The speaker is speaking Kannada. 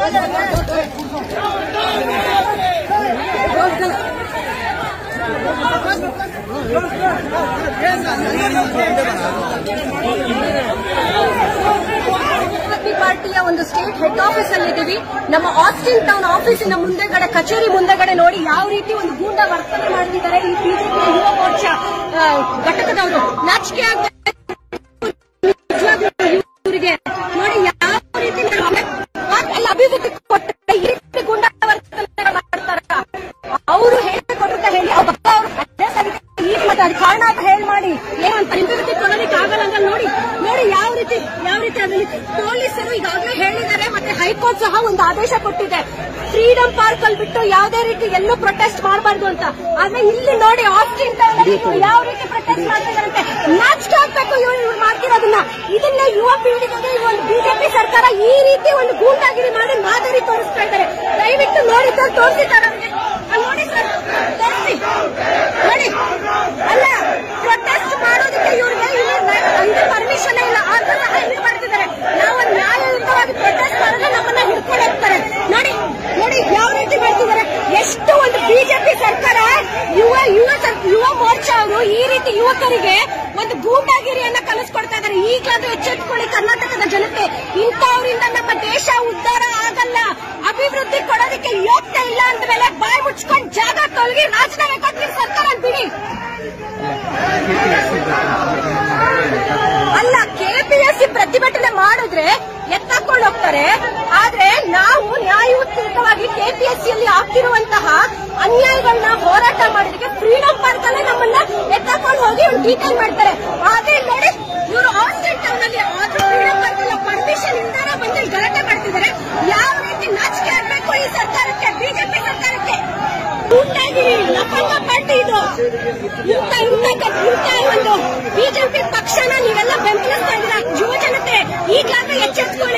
ಪಿ ಪಾರ್ಟಿಯ ಒಂದು ಸ್ಟೇಟ್ ಹೆಡ್ ಆಫೀಸ್ ಅಲ್ಲಿ ಇದ್ದೀವಿ ನಮ್ಮ ಆಸ್ಟಿನ್ ಟೌನ್ ಆಫೀಸಿನ ಮುಂದೆಗಡೆ ಕಚೇರಿ ಮುಂದೆಗಡೆ ನೋಡಿ ಯಾವ ರೀತಿ ಒಂದು ಗೂಂಡ ವರ್ತನೆ ಮಾಡ್ತಿದ್ದಾರೆ ಈ ಬಿಜೆಪಿ ಯುವ ಮೋರ್ಚಾ ಆ, ಘಟಕದವರು ನಾಚಿಕೆ ಆಗ್ತಾ ಇವರಿಗೆ ನೋಡಿ ಯಾವ ರೀತಿ ಅಲ್ಲಿ ಅಭಿವೃದ್ಧಿ ಕೊಟ್ಟರೆ ಈ ರೀತಿ ಗೂಂಡ ವರ್ತನೆ ಮಾಡ್ತಾರ ಅವರು ಹೇಳಿಕೊಟ್ಟ ಹೇಳಿ ಅವ್ರ ಅವ್ರು ಅದೇ ಸರಿ ಈಗ ಮತ್ತೆ ಅದು ಕಾರಣ ಅಂತ ಹೇಳಿ ಮಾಡಿ ಏನಂತ ಅಭಿವೃದ್ಧಿ ಕೊಡೋದಕ್ಕೆ ಆಗಲ್ಲ ಅಂತ ನೋಡಿ ನೋಡಿ ಯಾವ ರೀತಿ ಯಾವ ರೀತಿ ಅದರಲ್ಲಿ ಪೊಲೀಸರು ಈಗಾಗಲೇ ಹೇಳಿದ್ದಾರೆ ಮತ್ತೆ ಹೈಕೋರ್ಟ್ ಸಹ ಒಂದು ಆದೇಶ ಕೊಟ್ಟಿದೆ ಫ್ರೀಡಂ ಪಾರ್ಕ್ ಅಲ್ಲಿ ಬಿಟ್ಟು ಯಾವುದೇ ರೀತಿ ಎಲ್ಲೂ ಪ್ರೊಟೆಸ್ಟ್ ಮಾಡಬಾರ್ದು ಅಂತ ಆದ್ರೆ ಇಲ್ಲಿ ನೋಡಿ ಆಸ್ಟಿನ್ ಟೌನ್ ಅಲ್ಲಿ ಇವ್ರು ಯಾವ ರೀತಿ ಪ್ರೊಟೆಸ್ಟ್ ಮಾಡ್ತಿದಾರಂತೆ ನಾಚಿಕೆ ಆಗ್ಬೇಕು ಇವ್ರು ಇವ್ರು ಮಾಡ್ತಿರೋದನ್ನ ಇದನ್ನ ಯುವ ಪೀಳಿಗೆಗೆ ಈ ಒಂದು ಬಿಜೆಪಿ ಸರ್ಕಾರ ಈ ರೀತಿ ಒಂದು ಗೂಂಡಾಗಿರಿ ಮಾಡಿ ಮಾದರಿ ತೋರಿಸ್ತಾ ಇದ್ದಾರೆ ದಯವಿಟ್ಟು ನೋಡಿ ಸರ್ ತೋರಿಸಿದ್ದಾರೆ ಅವ್ರಿಗೆ. ಅಲ್ಲಿ ನೋಡಿ ಸರ್ ತೋರಿಸಿ ನೋಡಿ ಅಲ್ಲ ಪ್ರೊಟೆಸ್ಟ್ ಮಾಡೋದಕ್ಕೆ ಇವ್ರಿಗೆ ಇದು ಪರ್ಮಿಷನ್ ಇಲ್ಲ ಆದ್ರೂ ಸಹ ಇದು ಮಾಡ್ತಿದ್ದಾರೆ ನಾವು ನ್ಯಾಯಯುತವಾಗಿ ಪ್ರೊಟೆಸ್ಟ್ ಮಾಡಿದ್ರೆ ನಮ್ಮನ್ನ ಹಿಡ್ಕೊಂಡು ಹೋಗ್ತಾರೆ ನೋಡಿ ನೋಡಿ ಯಾವ ರೀತಿ ಮಾಡ್ತಿದ್ದಾರೆ ಎಷ್ಟು ಒಂದು ಬಿಜೆಪಿ ಸರ್ಕಾರ ಯುವ ಯುವ ಸರ್- ಯುವ ಮೋರ್ಚಾ ಅವರು ಈ ರೀತಿ ಯುವಕರಿಗೆ ಒಂದು ಗೂಂಡಾಗಿರಿಯನ್ನ ಕಲಿಸ್ಕೊಡ್ತಾ ಇದ್ದಾರೆ ಈಗಲಾದ್ರೂ ಎಚ್ಚೆತ್ಕೊಳ್ಳಿ ಕರ್ನಾಟಕದ ಜನತೆ ಇಂಥವರಿಂದ ನಮ್ಮ ದೇಶ ಉದ್ಧಾರ ಆಗಲ್ಲ ಅಭಿವೃದ್ಧಿ ಕೊಡೋದಕ್ಕೆ ಯೋಗ್ಯತೆ ಇಲ್ಲ ಅಂದ ಮೇಲೆ ಬಾಯಿ ಮುಚ್ಕೊಂಡು ಜಾಗ ತೊಲಗಿ ರಾಜೀನಾಮೆ ಕೊಟ್ಟಿರಿ ಸರ್ಕಾರ ಬಿಡಿ ಅಲ್ಲ ಕೆಪಿಎಸ್ಸಿ ಪ್ರತಿಭಟನೆ ಮಾಡಿದ್ರೆ ಎತ್ತಾಕೊಂಡು ಹೋಗ್ತಾರೆ ಆದ್ರೆ ನಾವು ನ್ಯಾಯಯುತವಾಗಿ ಕೆಪಿಎಸ್ಸಿಯಲ್ಲಿ ಆಗ್ತಿರುವಂತಹ ಅನ್ಯಾಯಗಳನ್ನ ಹೋರಾಟ ಮಾಡೋದಕ್ಕೆ ಫ್ರೀಡಂ ಪಾರ್ಕ್ ಅಲ್ಲೇ ನಮ್ಮನ್ನ ಎತ್ತಾಕೊಂಡು ಹೋಗಿ ಡೀಟೇಲ್ ಮಾಡ್ತಾರೆ ಆದ್ರೆ ನೋಡಿ ಇವರು ಹಾಸ್ಟೆಲ್ ಟೌನ್ ಅಲ್ಲಿ ಆದ್ರೂ ಫ್ರೀಡಂ ಪಾರ್ಕ್ ಅಲ್ಲ ಪರ್ಮಿಷನ್ ಇಂದಾನ ಬಂದು ಇಲ್ಲಿ ಗಲಾಟೆ ಮಾಡ್ತಿದ್ದಾರೆ ಯಾವ ರೀತಿ ನಾಚಿಕೆ ಆಗ್ಬೇಕು ಈ ಸರ್ಕಾರಕ್ಕೆ ಬಿಜೆಪಿ ಸರ್ಕಾರಕ್ಕೆ ಗೂಂಡಾಗಿರಿ ಲಫಂಗ ಪಾರ್ಟಿ ಇದು ಇಂಥ ಇಂಥ ಇಂಥ ಒಂದು ಬಿಜೆಪಿ ಪಕ್ಷನ ನೀವೆಲ್ಲ ಬೆಂಬಲಿಸ್ತಾ ಇದ್ದೀರಾ ಯುವ ಜನತೆ ಈಗಲಾದ್ರೂ ಎಚ್ಚೆತ್ಕೊಳ್ಳಿ